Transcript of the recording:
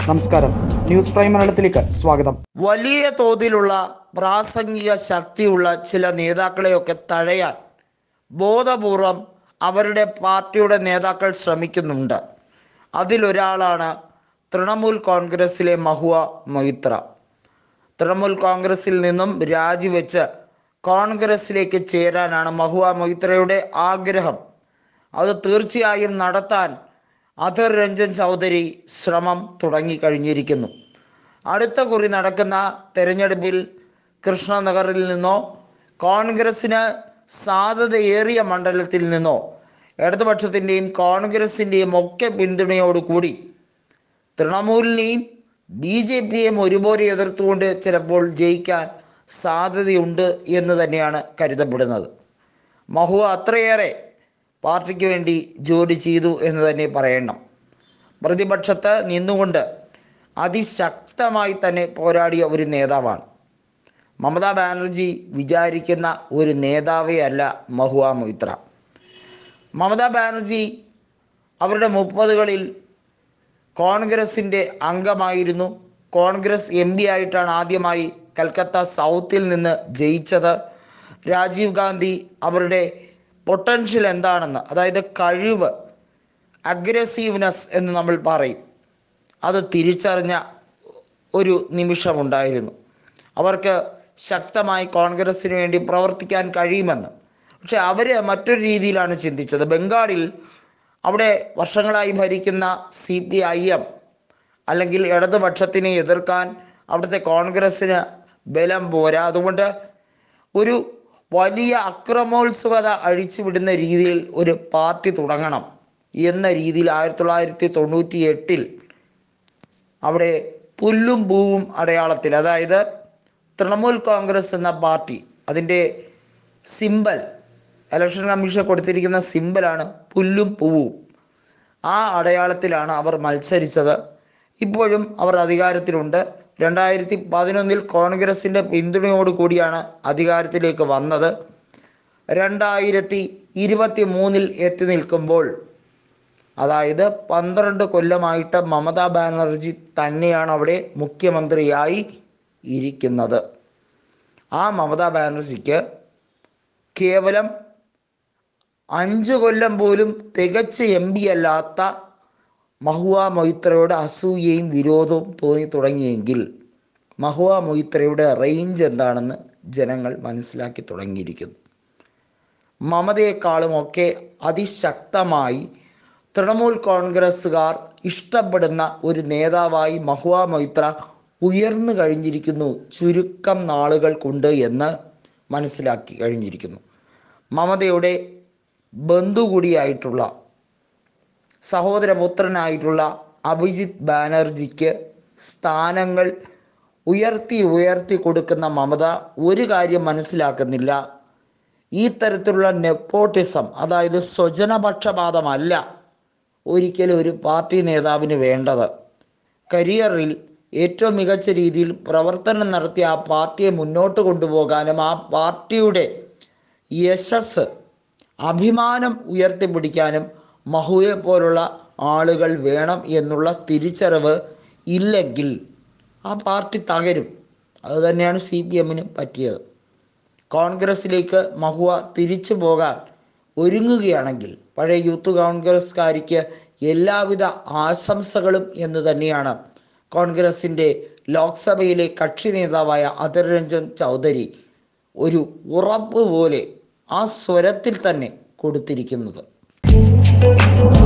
നമസ്കാരം news prime മലയാളത്തിലേക്ക് സ്വാഗതം വലിയ തോതിലുള്ള പ്രാസംഗിക ശക്തിയുള്ള ചില നേതാക്കളെയൊക്കെ തഴയാൻ ബോധപൂർവം അവരുടെ പാർട്ടിയുടെ നേതാക്കൾ ശ്രമിക്കുന്നുണ്ട് അതിലൊരാളാണ് തൃണമൂൽ കോൺഗ്രസിലെ മഹുവ മൊയ്ത്ര തൃണമൂൽ കോൺഗ്രസിൽ നിന്നും രാജിവെച്ച് കോൺഗ്രസിലേക്ക് ചേരാനാണ് മഹുവ മൊയ്ത്രയുടെ ആഗ്രഹം അത് തീർച്ചയായും നടത്താൻ അധർ രഞ്ജൻ ചൗധരി ശ്രമം തുടങ്ങിക്കഴിഞ്ഞിരിക്കുന്നു അടുത്ത കുറി നടക്കുന്ന തെരഞ്ഞെടുപ്പിൽ കൃഷ്ണനഗറിൽ നിന്നോ കോൺഗ്രസ്സിന് സാധ്യതയേറിയ മണ്ഡലത്തിൽ നിന്നോ ഇടതുപക്ഷത്തിൻ്റെയും കോൺഗ്രസിൻ്റെയും ഒക്കെ പിന്തുണയോടുകൂടി തൃണമൂലിനെയും ബി ജെ പിയെയും ഒരുപോലെ എതിർത്തുകൊണ്ട് ചിലപ്പോൾ ജയിക്കാൻ സാധ്യതയുണ്ട് എന്ന് തന്നെയാണ് കരുതപ്പെടുന്നത് മഹുവ അത്രയേറെ പാർട്ടിക്ക് വേണ്ടി ജോലി ചെയ്തു എന്ന് തന്നെ പറയണം പ്രതിപക്ഷത്ത് നിന്നുകൊണ്ട് അതിശക്തമായി തന്നെ പോരാടിയ ഒരു നേതാവാണ് മമതാ ബാനർജി വിചാരിക്കുന്ന ഒരു നേതാവേ അല്ല മഹുവ മൊയ്ത്ര മമതാ ബാനർജി അവരുടെ മുപ്പതുകളിൽ കോൺഗ്രസിൻ്റെ അംഗമായിരുന്നു കോൺഗ്രസ് എം പി ആയിട്ടാണ് ആദ്യമായി കൽക്കത്ത സൗത്തിൽ നിന്ന് ജയിച്ചത് രാജീവ് ഗാന്ധി അവരുടെ പൊട്ടൻഷ്യൽ എന്താണെന്ന് അതായത് കഴിവ് അഗ്രസീവ്നെസ് എന്ന് നമ്മൾ പറയും അത് തിരിച്ചറിഞ്ഞ ഒരു നിമിഷമുണ്ടായിരുന്നു അവർക്ക് ശക്തമായി കോൺഗ്രസ്സിന് വേണ്ടി പ്രവർത്തിക്കാൻ കഴിയുമെന്ന് പക്ഷെ അവർ മറ്റൊരു രീതിയിലാണ് ചിന്തിച്ചത് ബംഗാളിൽ അവിടെ വർഷങ്ങളായി ഭരിക്കുന്ന സി പി ഐ എം അല്ലെങ്കിൽ ഇടതുപക്ഷത്തിനെ എതിർക്കാൻ അവിടുത്തെ കോൺഗ്രസ്സിന് ബലം പോരാ അതുകൊണ്ട് ഒരു വലിയ അക്രമോത്സുകത അഴിച്ചുവിടുന്ന രീതിയിൽ ഒരു പാർട്ടി തുടങ്ങണം എന്ന രീതിയിൽ ആയിരത്തി തൊള്ളായിരത്തി തൊണ്ണൂറ്റി എട്ടിൽ അവിടെ പുല്ലും പൂവും അടയാളത്തിൽ അതായത് തൃണമൂൽ കോൺഗ്രസ് എന്ന പാർട്ടി അതിൻ്റെ സിമ്പൽ ഇലക്ഷൻ കമ്മീഷൻ കൊടുത്തിരിക്കുന്ന സിമ്പലാണ് പുല്ലും പൂവും ആ അടയാളത്തിലാണ് അവർ മത്സരിച്ചത് ഇപ്പോഴും അവർ അധികാരത്തിലുണ്ട് രണ്ടായിരത്തി പതിനൊന്നിൽ കോൺഗ്രസിൻ്റെ പിന്തുണയോട് കൂടിയാണ് അധികാരത്തിലേക്ക് വന്നത് രണ്ടായിരത്തി ഇരുപത്തി മൂന്നിൽ എത്തി നിൽക്കുമ്പോൾ അതായത് പന്ത്രണ്ട് കൊല്ലമായിട്ട് മമതാ ബാനർജി തന്നെയാണ് അവിടെ മുഖ്യമന്ത്രിയായി ഇരിക്കുന്നത് ആ മമതാ ബാനർജിക്ക് കേവലം അഞ്ച് കൊല്ലം പോലും തികച്ച് എം പി അല്ലാത്ത മഹുവ മൊയ്ത്രയുടെ അസൂയയും വിരോധവും തോന്നി തുടങ്ങിയെങ്കിൽ മഹുവ മൊയ്ത്രയുടെ റേഞ്ച് എന്താണെന്ന് ജനങ്ങൾ മനസ്സിലാക്കി തുടങ്ങിയിരിക്കുന്നു മമതയെക്കാളുമൊക്കെ അതിശക്തമായി തൃണമൂൽ കോൺഗ്രസ്സുകാർ ഇഷ്ടപ്പെടുന്ന ഒരു നേതാവായി മഹുവ മൊയ്ത്ര ഉയർന്നു കഴിഞ്ഞിരിക്കുന്നു ചുരുക്കം നാളുകൾ കൊണ്ട് എന്ന് മനസ്സിലാക്കി കഴിഞ്ഞിരിക്കുന്നു മമതയുടെ ബന്ധു കൂടിയായിട്ടുള്ള സഹോദരപുത്രനായിട്ടുള്ള അഭിജിത്ത് ബാനർജിക്ക് സ്ഥാനങ്ങൾ ഉയർത്തി ഉയർത്തി കൊടുക്കുന്ന മമത ഒരു കാര്യം മനസ്സിലാക്കുന്നില്ല ഈ തരത്തിലുള്ള നെപ്പോട്ടിസം അതായത് സ്വജനപക്ഷപാതമല്ല ഒരിക്കലും ഒരു പാർട്ടി നേതാവിന് വേണ്ടത് കരിയറിൽ ഏറ്റവും മികച്ച രീതിയിൽ പ്രവർത്തനം നടത്തി ആ പാർട്ടിയെ മുന്നോട്ട് കൊണ്ടുപോകാനും ആ പാർട്ടിയുടെ യശസ് അഭിമാനം ഉയർത്തിപ്പിടിക്കാനും മഹുവെ പോലുള്ള ആളുകൾ വേണം എന്നുള്ള തിരിച്ചറിവ് ഇല്ലെങ്കിൽ ആ പാർട്ടി തകരും അതുതന്നെയാണ് സി പി എമ്മിന് പറ്റിയത് കോൺഗ്രസ്സിലേക്ക് മഹുവ തിരിച്ചു പോകാൻ ഒരുങ്ങുകയാണെങ്കിൽ പഴയ യൂത്ത് കോൺഗ്രസ്കാരിക്ക് എല്ലാവിധ ആശംസകളും എന്ന് തന്നെയാണ് കോൺഗ്രസിൻ്റെ ലോക്സഭയിലെ കക്ഷി നേതാവായ അധർ രഞ്ജൻ ചൗധരി ഒരു ഉറപ്പ് പോലെ ആ സ്വരത്തിൽ തന്നെ കൊടുത്തിരിക്കുന്നത്